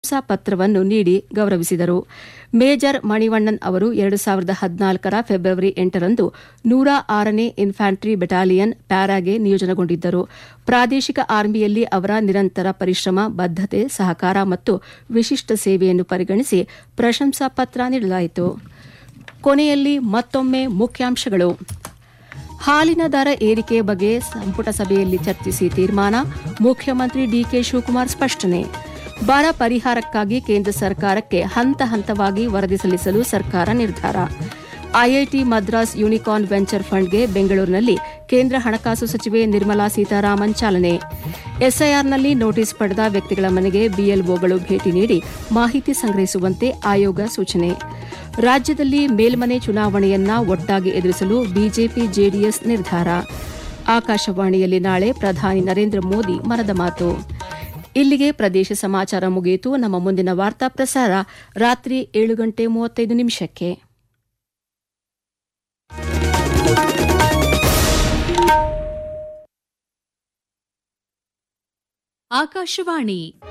ಪತ್ರವನ್ನು ನೀಡಿ ಗೌರವಿಸಿದರು ಮೇಜರ್ ಮಣಿವಣ್ಣನ್ ಅವರು ಎರಡು ಸಾವಿರದ ಹದಿನಾಲ್ಕರ ಫೆಬ್ರವರಿ ಎಂಟರಂದು ನೂರ ಆರನೇ ಇನ್ಫ್ಯಾಂಟ್ರಿ ಬೆಟಾಲಿಯನ್ ಪ್ಯಾರಾಗೆ ನಿಯೋಜನೆಗೊಂಡಿದ್ದರು ಪ್ರಾದೇಶಿಕ ಆರ್ಮಿಯಲ್ಲಿ ಅವರ ನಿರಂತರ ಪರಿಶ್ರಮ ಬದ್ದತೆ ಸಹಕಾರ ಮತ್ತು ವಿಶಿಷ್ಟ ಸೇವೆಯನ್ನು ಪರಿಗಣಿಸಿ ಪ್ರಶಂಸಾ ಪತ್ರ ನೀಡಲಾಯಿತು ಕೊನೆಯಲ್ಲಿ ಮತ್ತೊಮ್ಮೆ ಮುಖ್ಯಾಂಶಗಳು ಹಾಲಿನ ದರ ಏರಿಕೆ ಬಗ್ಗೆ ಸಂಪುಟ ಸಭೆಯಲ್ಲಿ ಚರ್ಚಿಸಿ ತೀರ್ಮಾನ ಮುಖ್ಯಮಂತ್ರಿ ಡಿಕೆ ಶಿವಕುಮಾರ್ ಸ್ಪಷ್ಟನೆ ಬರ ಪರಿಹಾರಕ್ಕಾಗಿ ಕೇಂದ್ರ ಸರ್ಕಾರಕ್ಕೆ ಹಂತ ಹಂತವಾಗಿ ವರದಿ ಸಲ್ಲಿಸಲು ಸರ್ಕಾರ ನಿರ್ಧಾರ ಐಐಟಿ ಮದ್ರಾಸ್ ಯೂನಿಕಾರ್ನ್ ವೆಂಚರ್ ಫಂಡ್ಗೆ ಬೆಂಗಳೂರಿನಲ್ಲಿ ಕೇಂದ್ರ ಹಣಕಾಸು ಸಚಿವೆ ನಿರ್ಮಲಾ ಸೀತಾರಾಮನ್ ಚಾಲನೆ ಎಸ್ಐಆರ್ನಲ್ಲಿ ನೋಟಿಸ್ ಪಡೆದ ವ್ಯಕ್ತಿಗಳ ಮನೆಗೆ ಬಿಎಲ್ಒಗಳು ಭೇಟಿ ನೀಡಿ ಮಾಹಿತಿ ಸಂಗ್ರಹಿಸುವಂತೆ ಆಯೋಗ ಸೂಚನೆ ರಾಜ್ಯದಲ್ಲಿ ಮೇಲ್ಮನೆ ಚುನಾವಣೆಯನ್ನ ಒಟ್ಟಾಗಿ ಎದುರಿಸಲು ಬಿಜೆಪಿ ಜೆಡಿಎಸ್ ನಿರ್ಧಾರ ಆಕಾಶವಾಣಿಯಲ್ಲಿ ನಾಳೆ ಪ್ರಧಾನಿ ನರೇಂದ್ರ ಮೋದಿ ಮನದ ಮಾತು ಇಲ್ಲಿಗೆ ಪ್ರದೇಶ ಸಮಾಚಾರ ಮುಗಿಯಿತು ನಮ್ಮ ಮುಂದಿನ ವಾರ್ತಾ ಪ್ರಸಾರ ರಾತ್ರಿ ಏಳು ಗಂಟೆ ಮೂವತ್ತೈದು ನಿಮಿಷಕ್ಕೆ ಆಕಾಶವಾಣಿ